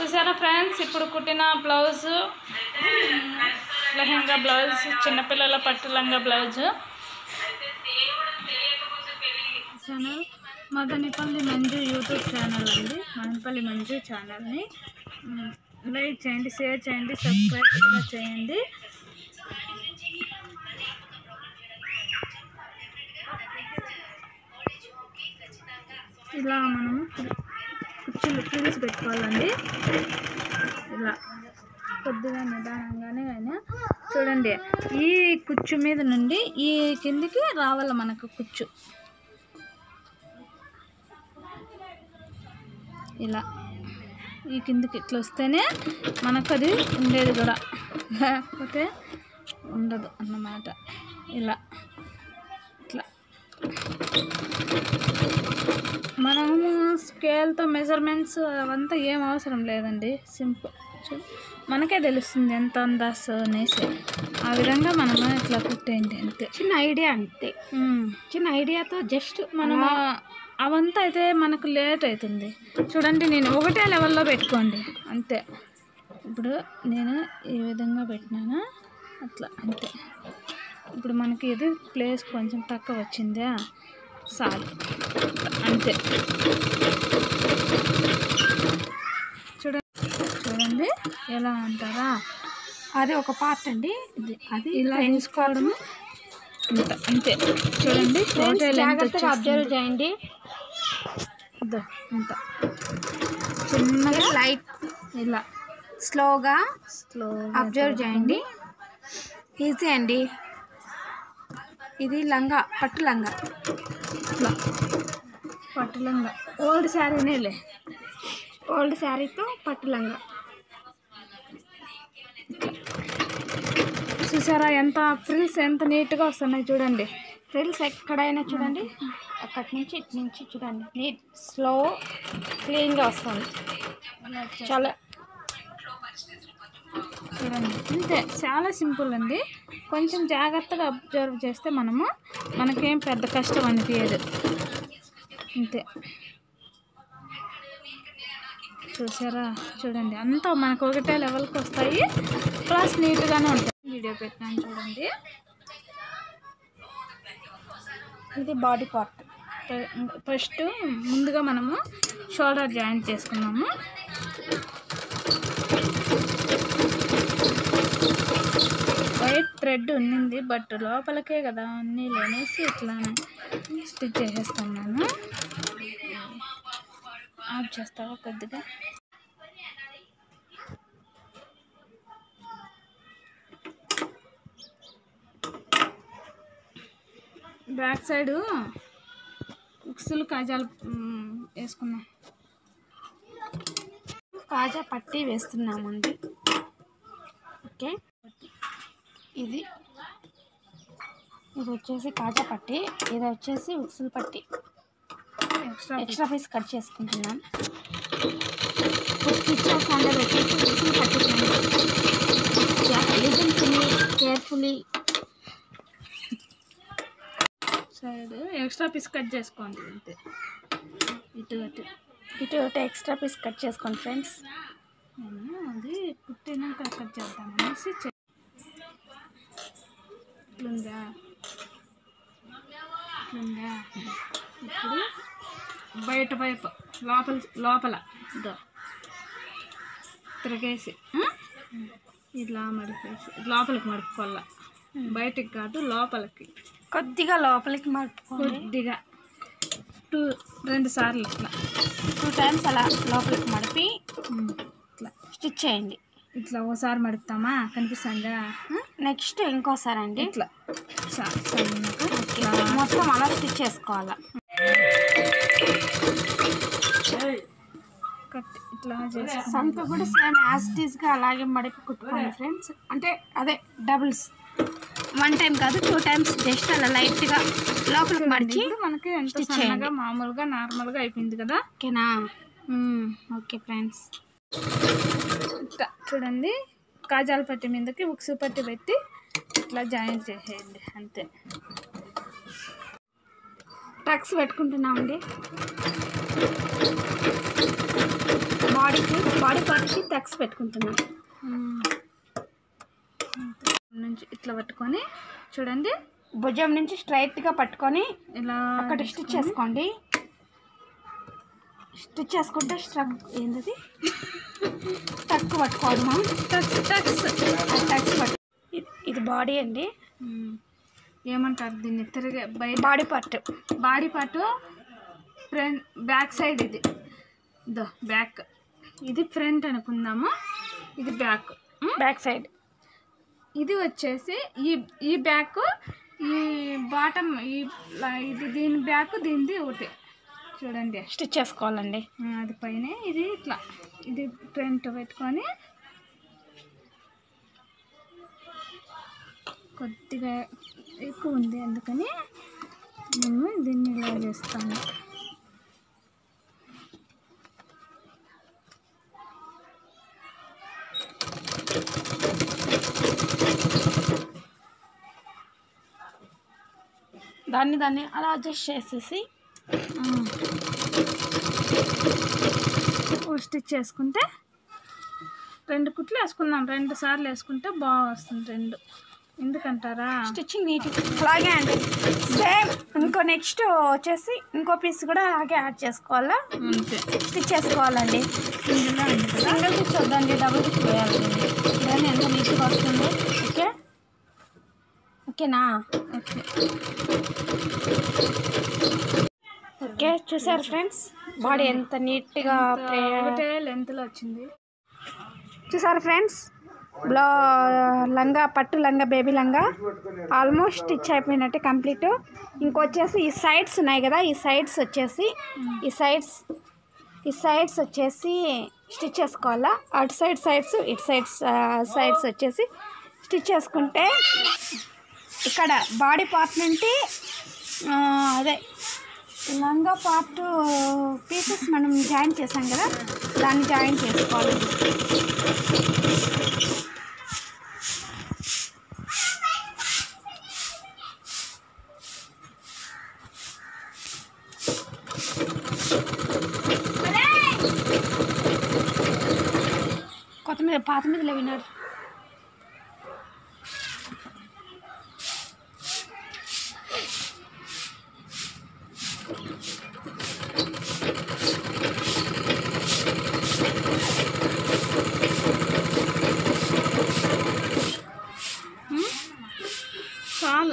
చూసారా ఫ్రెండ్స్ ఇప్పుడు కుట్టిన బ్లౌజ్ లెహంగా బ్లౌజ్ చిన్నపిల్లల పట్టు లంగా blouse channel Madanapalle Manju YouTube channel అండి మదనపల్లి మంజు ఛానల్ని మ్, లైక్ చేయండి షేర్ చేయండి సబ్స్క్రైబ్ కూడా చేయండి ఇలా మనం కుర్చీలు ఫ్రిల్స్ పెట్టుకోవాలండి ఇలా కొద్దిగా నిదానంగానే అయినా చూడండి ఈ కుచ్చు మీద నుండి ఈ కిందికి రావాలి మనకు కుచ్చు ఇలా ఈ కిందికి ఇట్లా వస్తేనే మనకు అది ఉండేది కూడా లేకపోతే ఉండదు అన్నమాట ఇలా ఇట్లా మనము స్కేల్తో మెజర్మెంట్స్ అవంతా ఏం అవసరం లేదండి సింపుల్ చూ- మనకే తెలుస్తుంది ఎంత అందాస్ అనేసి ఆ విధంగా మనము ఇట్లా కుట్టేయండి అంతే చిన్న ఐడియా అంతే ఉమ్. చిన్న ఐడియాతో జస్ట్ మనము అవంతా అయితే మనకు లేట్ అవుతుంది చూడండి నేను ఒకటే లెవెల్లో పెట్టుకోండి అంతే ఇప్పుడు నేను ఈ విధంగా పెట్టినాను అట్లా అంతే ఇప్పుడు మనకి ఇది ప్లేస్ కొంచెం తక్కువ వచ్చిందా చాలు అంతే చూడండి చూడండి ఎలా అంటారా అది ఒక పార్ట్ అండి ఇది అది ఇలా తీసుకోవడము ఇంత అంతే చూడండి ఫ్రెండ్స్ ఒకటే length జాగ్రత్తగా అబ్జర్వ్ వచ్చేస్తుంది. చేయండి ఇదో ఇంత చిన్నగా లైట్ ఇలా స్లోగా స్లో అబ్జర్వ్ చేయండి ఈజీ అండి ఇది లంగా పట్టు లంగా ఇట్లా పట్టులంగా ఓల్డ్ శారీనేలే ఓల్డ్ శారీతో పట్టు లంగా చూసారా ఎంత ఫ్రిల్స్ ఎంత నీట్గా వస్తున్నాయి చూడండి ఫ్రిల్స్ ఎక్కడైనా చూడండి అక్కడి నుంచి ఇటు నుంచి చూడండి నీట్ స్లో క్లీన్గా వస్తుంది చాలా చూడండి అంతే చాలా సింపుల్ అండి కొంచెం జాగ్రత్తగా అబ్జర్వ్ చేస్తే మనము మనకేం పెద్ద కష్టం అనిపించదు అంతే చూసారా చూడండి అంతా మనకు ఒకటే లెవెల్కి వస్తాయి ప్లస్ నీట్గానే ఉంటాయి వీడియో పెట్టినాను చూడండి ఇది బాడీ పార్ట్ ఫస్ట్ ముందుగా మనము షోల్డర్ జాయింట్ చేసుకున్నాము వైట్ థ్రెడ్ ఉన్నింది బట్ లోపలకే కదా అన్నీ లేనేసి ఇట్లా స్టిచ్ చేసేస్తున్నాను ఆఫ్ చేస్తావా కొద్దిగా బ్యాక్ సైడు ఉక్సులు కాజాలు మ్, వేసుకున్నాం కాజా పట్టి వేస్తున్నామండి ఓకే ఇది ఇది వచ్చేసి కాజా పట్టి ఇది వచ్చేసి ఉక్సులు పట్టి ఎక్స్ట్రా ఎక్స్ట్రా పీస్ కట్ చేసుకుంటున్నాం స్టిచెస్ హండ్రెడ్ వచ్చేసి ఉక్సులు పట్టి లిజన్ఫుల్లీ carefully side extra piece cut చేసుకోండి అంతే ఇటు అటు ఇటు ఒకటి ఎక్స్ట్రా పీస్ కట్ చేసుకోండి ఫ్రెండ్స్ నేను అది కుట్టినాక కట్ చేద్దాం అనేసి చె- ఇట్లుందా ఇట్లుందా ఇప్పుడు బయట వైపు లోపల లోపల ఇదో తిరగేసి ఆ? ఇలా మడిపేసి లోపలికి మడుపుకోవాల బయటికి కాదు లోపలికి కొద్దిగా లోపలికి మడుపుకోండి కొద్దిగా టూ రెండు సార్లు ఇట్లా టూ టైమ్స్ అలా లోపలికి మడిపి ఉమ్, ఇట్లా స్టిచ్ చేయండి ఇట్లా ఓసారి మడుపుతామా కనిపిస్తుందా నెక్స్ట్ ఇంకోసారి అండి ఇట్లా సా- సన్నగా ఇట్లా మొత్తం అలా స్టిచ్ చేసుకోవాలా కట్ ఇట్లా చేసి సంత కూడా సేమ్ యాజ్ ఇట్ ఈస్గా అలాగే మడిపి కుట్టుకోండి ఫ్రెండ్స్ అంటే అదే డబుల్స్ వన్ టైం కాదు టూ టైమ్స్ జస్ట్ అలా లైట్గా లోపలికి మడిచి ఇప్పుడు మనకి ఎంత Stitch సన్నగా మామూలుగా నార్మల్గా అయిపోయింది కదా ఓకేనా ఓకే ఫ్రెండ్స్ ఇట్లా చూడండి కాజాల పట్టి మీదకి ఉక్సు పట్టి పెట్టి ఇట్లా జాయిన్ చేసేయండి అంతే టక్స్ పెట్టుకుంటున్నామండి బాడీ బాడీకి బాడీ పార్ట్కి టక్స్ పెట్టుకుంటున్నాం మ్మ్. నుంచి ఇట్లా పట్టుకొని చూడండి భుజం నుంచి స్ట్రైట్గా పట్టుకొని ఇలా అక్కడ స్టిచ్ చేసుకోండి స్టిచ్ చేసుకుంటే స్ట్రక్ ఏంటది టక్ పట్టుకోవాలి మనం టక్స్ టక్స్ టక్స్ పట్టు ఇది- ఇది బాడీ అండి మ్మ్. ఏమంటారు దీన్ని తిరిగే బయట body part body part front back side ఇది దో బ్యాక్ ఇది ఫ్రంట్ అనుకుందాము ఇది బ్యాక్ బ్యాక్ సైడ్ ఇది వచ్చేసి ఈ ఈ బ్యాక్ ఈ బాటమ్ ఈ లా- ఇది దీని బ్యాక్ దీనిది ఒకటి చూడండి స్టిచ్ చేసుకోవాలండి ఆ, అది పైన ఇది ఇట్లా ఇది ఫ్రంట్ పెట్టుకొని కొద్దిగా ఎక్కువ ఉంది అందుకని నేను దీన్ని ఇలా చేస్తాను దాన్ని దాన్ని అలా అడ్జస్ట్ చేసేసి స్టిచ్ చేసుకుంటే రెండు కుట్లు వేసుకుందాం రెండు సార్లు వేసుకుంటే బాగా వస్తుంది రెండు ఎందుకంటారా స్టిచ్చింగ్ నీట్ అలాగే అండి సేమ్ ఇంకో నెక్స్ట్ వచ్చేసి ఇంకో పీస్ కూడా అలాగే యాడ్ చేసుకోవాలా అంతే స్టిచ్ చేసుకోవాలండి ఇందులో ఉంది కదా సింగిల్ స్టిచ్ వద్దండి డబుల్ స్టిచ్ వేయాలండి దాన్ని ఎంత నీట్గా వస్తుంది ఓకే ఓకేనా ఓకే ఓకే చూసారు ఫ్రెండ్స్ బాడీ ఎంత నీట్గా ఒకటే లెంత్లో వచ్చింది చూసారు ఫ్రెండ్స్ బ్లా లంగా పట్టు లంగా బేబీ లంగా ఆల్మోస్ట్ స్టిచ్ అయిపోయినట్టే కంప్లీట్ ఇంకొచ్చేసి ఈ సైడ్స్ ఉన్నాయి కదా ఈ సైడ్స్ వచ్చేసి ఈ సైడ్స్ ఈ సైడ్స్ వచ్చేసి స్టిచ్ చేసుకోవాలా అటు సైడ్ సైడ్స్ ఇటు సైడ్స్ సైడ్స్ వచ్చేసి స్టిచ్ చేసుకుంటే ఇక్కడ బాడీ పార్ట్ నుండి ఆ, అదే లంగా పార్ట్ పీసెస్ మనం జాయిన్ చేసాం కదా దాన్ని జాయిన్ చేసుకోవాలి కొత్తిమీర పాత మీద విన్నారు చాలు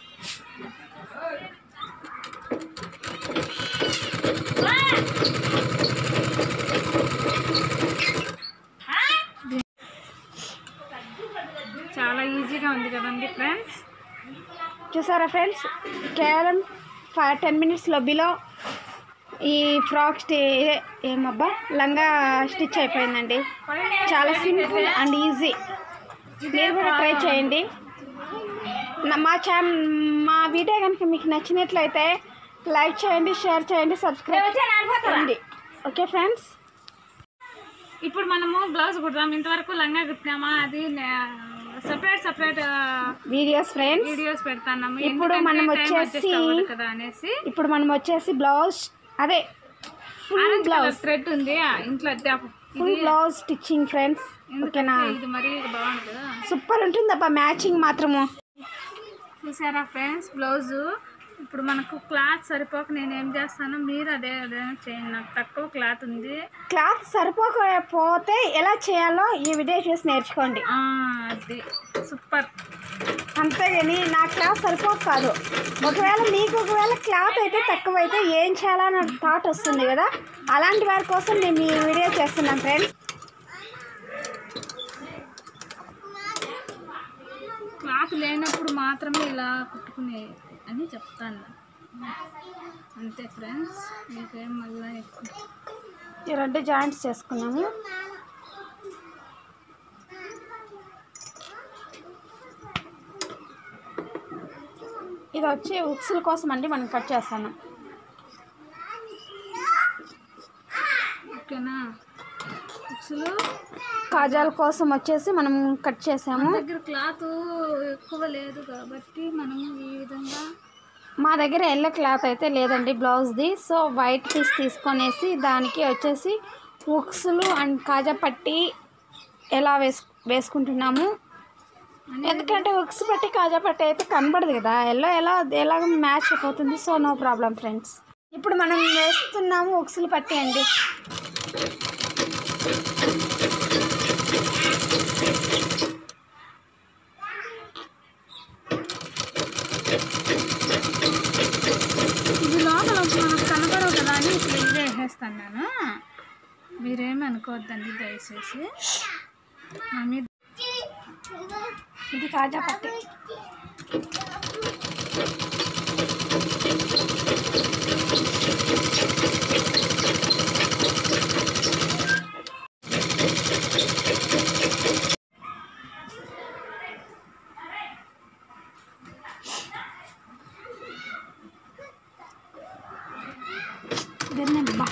చాలా ఈజీగా ఉంది కదండి ఫ్రెండ్స్ చూసారా ఫ్రెండ్స్ కేవలం ఫైవ్ టెన్ మినిట్స్లో బిలో ఈ ఫ్రాక్ స్టి ఏమబ్బా లంగా స్టిచ్ అయిపోయిందండి చాలా సింపుల్ అండ్ ఈజీ మీరు కూడా ట్రై చేయండి నా- మా ఛానల్ మా వీడియో కనుక మీకు నచ్చినట్లయితే లైక్ చేయండి షేర్ చేయండి సబ్స్క్రైబ్ చేయండి ఓకే ఫ్రెండ్స్ ఇప్పుడు మనము బ్లౌజ్ కుడదాం ఇంతవరకు లంగా కుట్టినామా అది separate separate videos friends videos పెడతాము ఇప్పుడు మనం వచ్చేసి- కదా అనేసి ఇప్పుడు మనం వచ్చేసి బ్లౌజ్ అదే full orange blouse colour thread ఉంది ఆ, ఇంట్లో తేపు. ఫుల్ బ్లౌజ్ స్టిచ్చింగ్ ఫ్రెండ్స్ ఓకేనా ఎందుకంటే ఇది మరీ బాగుంది కదా సూపర్ ఉంటుందబ్బా మ్యాచింగ్ మాత్రము చూసారా ఫ్రెండ్స్ బ్లౌజు ఇప్పుడు మనకు క్లాత్ సరిపోక నేను ఏం చేస్తాను మీరు అదే అదే చేయండి నాకు తక్కువ క్లాత్ ఉంది క్లాత్ సరిపోకపోతే ఎలా చేయాలో ఈ వీడియో చూసి నేర్చుకోండి ఆ, అది సూపర్ అంతేగాని నా క్లాత్ సరిపోక కాదు ఒకవేళ మీకు ఒకవేళ క్లాత్ అయితే తక్కువ అయితే ఏం చేయాలని థాట్ వస్తుంది కదా అలాంటి వారి కోసం నేను ఈ వీడియో చేస్తున్నాను ఫ్రెండ్స్ క్లాత్ లేనప్పుడు మాత్రమే ఇలా కుట్టుకునే అని చెప్తాను అంతే ఫ్రెండ్స్ మీకేం మళ్ళీ ఎక్కువ ఈ రెండు జాయింట్స్ చేసుకున్నాము ఇది వచ్చి ఉక్సుల కోసం అండి మనం కట్ చేస్తాను ఓకేనా అసలు కాజాల కోసం వచ్చేసి మనం కట్ చేసాము మన దగ్గర క్లాత్ ఎక్కువ లేదు కాబట్టి మనం ఈ విధంగా మా దగ్గర ఎల్లో క్లాత్ అయితే లేదండి బ్లౌజ్ది సో వైట్ పీస్ తీసుకొనేసి దానికి వచ్చేసి ఉక్సులు అండ్ కాజా పట్టి ఎలా వేసు వేసుకుంటున్నాము ఎందుకంటే ఉక్స్ పట్టి కాజా పట్టి అయితే కనబడదు కదా ఎల్లో ఎలా ఎలాగ మ్యాచ్ అయిపోతుంది సో నో ప్రాబ్లం ఫ్రెండ్స్ ఇప్పుడు మనం వేస్తున్నాము ఉక్సులు పట్టి అండి ఇది లోపల మనకు కనపడవు కదా అని ఇప్పుడు ఇది వేసేస్తాను నేను మీరేమి అనుకోవద్దండి దయచేసి మా మీద ఇది కాజా పట్టి బా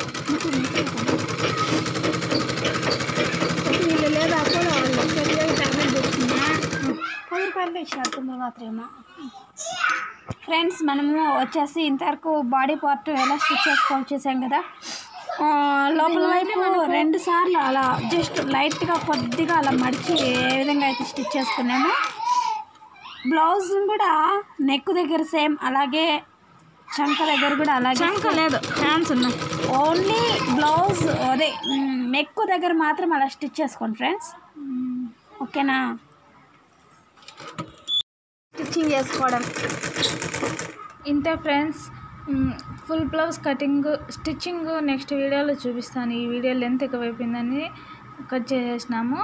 వీళ్ళు లేదా కూడా వాళ్ళు పెద్దగా టాబ్లెట్ తెచ్చిందా పది రూపాయలు ఇచ్చారు తొమ్మిది మాత్రమేమో ఫ్రెండ్స్ మనము వచ్చేసి ఇంతవరకు బాడీ పార్ట్ ఎలా స్టిచ్ చేసుకోవాలి చూసాం కదా ఆ, లోపల వైపు రెండు సార్లు అలా జస్ట్ లైట్గా కొద్దిగా అలా మడిచి ఏ విధంగా అయితే స్టిచ్ చేసుకున్నామో బ్లౌజ్ కూడా నెక్ దగ్గర సేమ్ అలాగే చంక దగ్గర కూడా అలాగే చంక లేదు హ్యాండ్స్ ఉన్నాయి ఓన్లీ బ్లౌజ్ అదే నెక్ దగ్గర మాత్రం అలా స్టిచ్ చేసుకోండి ఫ్రెండ్స్ ఓకేనా స్టిచ్చింగ్ చేసుకోవడం ఇంతే friends full blouse cutting stitching next వీడియోలో చూపిస్తాను ఈ వీడియో లెంత్ ఎక్కువైపోయిందని కట్ చేసేసినాము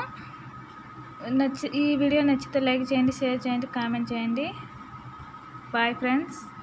నచ్చి ఈ వీడియో నచ్చితే లైక్ చేయండి షేర్ చేయండి కామెంట్ చేయండి బాయ్ ఫ్రెండ్స్